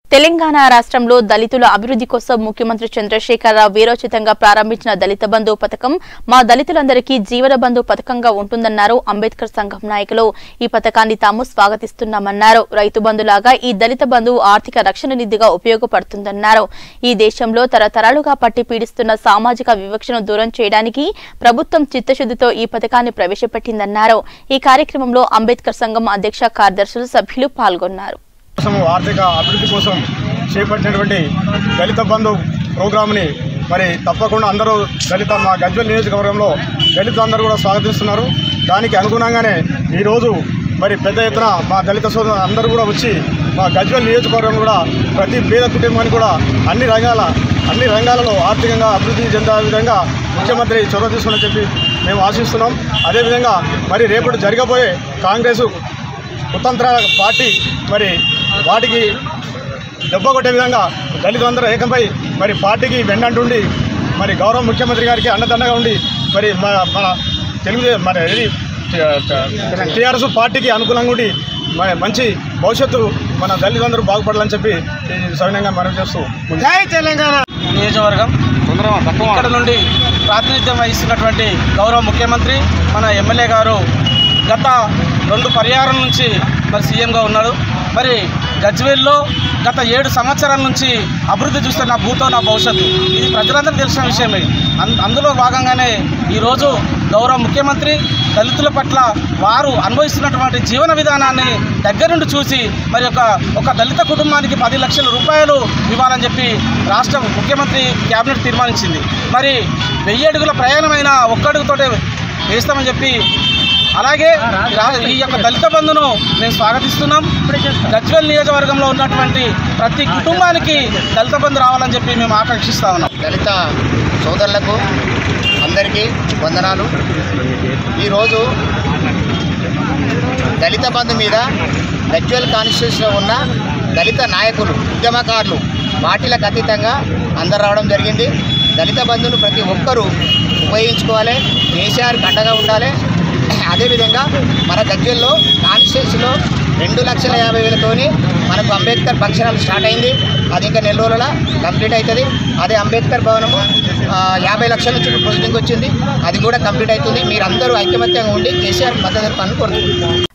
తెలంగాణ రాష్ట్రంలో దళితుల అభివృద్ధి కోసం ముఖ్యమంత్రి చంద్రశేఖరరావు వీరోచితంగా ప్రారంభించిన దళిత బంధు పథకం మా దళితులందరికీ జీవన బంధు పథకంగా ఉంటుందన్నారు అంబేద్కర్ సంఘం నాయకులు ఈ పథకాన్ని తాము స్వాగతిస్తున్నామన్నారు రైతు బంధులాగా ఈ దళిత బంధు ఆర్థిక రక్షణ నిధిగా ఉపయోగపడుతుందన్నారు ఈ దేశంలో తరతరాలుగా పట్టి పీడిస్తున్న సామాజిక వివక్షను దూరం చేయడానికి ప్రభుత్వం చిత్తశుద్ధితో ఈ పథకాన్ని ప్రవేశపెట్టిందన్నారు ఈ కార్యక్రమంలో అంబేద్కర్ సంఘం అధ్యక్ష కార్యదర్శులు సభ్యులు పాల్గొన్నారు కోసం ఆర్థిక అభివృద్ధి కోసం చేపట్టినటువంటి దళిత బంధు ప్రోగ్రామ్ని మరి తప్పకుండా అందరూ దళిత మా గజ్వల్ నియోజకవర్గంలో దళితులు అందరూ కూడా స్వాగతిస్తున్నారు దానికి అనుగుణంగానే ఈరోజు మరి పెద్ద ఎత్తున మా దళిత సోదరులు అందరూ కూడా వచ్చి మా గజ్వల్ నియోజకవర్గం కూడా ప్రతి పేద కుటుంబానికి కూడా అన్ని రంగాల అన్ని రంగాలలో ఆర్థికంగా అభివృద్ధి చెందే విధంగా ముఖ్యమంత్రి చొరవ తీసుకుని చెప్పి మేము ఆశిస్తున్నాం అదేవిధంగా మరి రేపటి జరగబోయే కాంగ్రెస్ కుతంత్ర పార్టీ మరి వాటికి దెబ్బ కొట్టే విధంగా దళితులందరూ ఏకంపై మరి పార్టీకి వెన్నంటుండి మరి గౌరవ ముఖ్యమంత్రి గారికి అండదండగా ఉండి మరి మన మన తెలుగు మన ఇది టీఆర్ఎస్ పార్టీకి అనుకూలంగా ఉండి మరి మంచి భవిష్యత్తు మన దళితులందరూ బాగుపడాలని చెప్పి ఈ సవినంగా మనం చేస్తూ జై తెలంగాణ నియోజకవర్గం ఇక్కడ నుండి ప్రాతినిధ్యం వహిస్తున్నటువంటి గౌరవ ముఖ్యమంత్రి మన ఎమ్మెల్యే గారు గత రెండు పర్యాయం నుంచి మరి సీఎంగా ఉన్నారు మరి గజ్వేల్లో గత ఏడు సంవత్సరాల నుంచి అభివృద్ధి చూస్తున్న భూతో నా భవిష్యత్తు ఇది ప్రజలందరికీ తెలిసిన విషయమే అన్- అందులో భాగంగానే ఈరోజు గౌరవ ముఖ్యమంత్రి దళితుల పట్ల వారు అనుభవిస్తున్నటువంటి జీవన విధానాన్ని దగ్గర నుండి చూసి మరి ఒక ఒక దళిత కుటుంబానికి పది లక్షల రూపాయలు ఇవ్వాలని చెప్పి రాష్ట్ర ముఖ్యమంత్రి కేబినెట్ తీర్మానించింది మరి వెయ్యి అడుగుల ప్రయాణమైన ఒక్కడుగుతోటే వేస్తామని చెప్పి అలాగే రా- ఈ యొక్క దళిత బంధును మేము స్వాగతిస్తున్నాం గజ్వెల్ నియోజకవర్గంలో ఉన్నటువంటి ప్రతి కుటుంబానికి దళిత బంధు రావాలని చెప్పి మేము ఆకాంక్షిస్తా ఉన్నాం దళిత సోదరులకు అందరికీ వందనాలు ఈరోజు దళిత బంధు మీద గజ్వెల్ కాన్స్టిట్యూషన్లో ఉన్న దళిత నాయకులు ఉద్యమకారులు పార్టీలకు అతీతంగా అందరు రావడం జరిగింది దళిత బంధును ప్రతి ఒక్కరూ ఉపయోగించుకోవాలి కేసీఆర్కి అండగా ఉండాలి అదేవిధంగా మన గజ్వెల్లో కాన్స్టిట్యూన్సీలో రెండు లక్షల యాభై వేలతోని మనకు అంబేద్కర్ ఫంక్షన్ స్టార్ట్ అయింది అది ఇంకా నెల రోజుల కంప్లీట్ అవుతుంది అదే అంబేద్కర్ భవనము ఆ, యాభై లక్షల నుంచి ప్రొసీడింగ్ వచ్చింది అది కూడా కంప్లీట్ అవుతుంది మీరందరూ ఐకమత్యంగా ఉండి కేసీఆర్ మద్దతు పనులు కోరుతుంది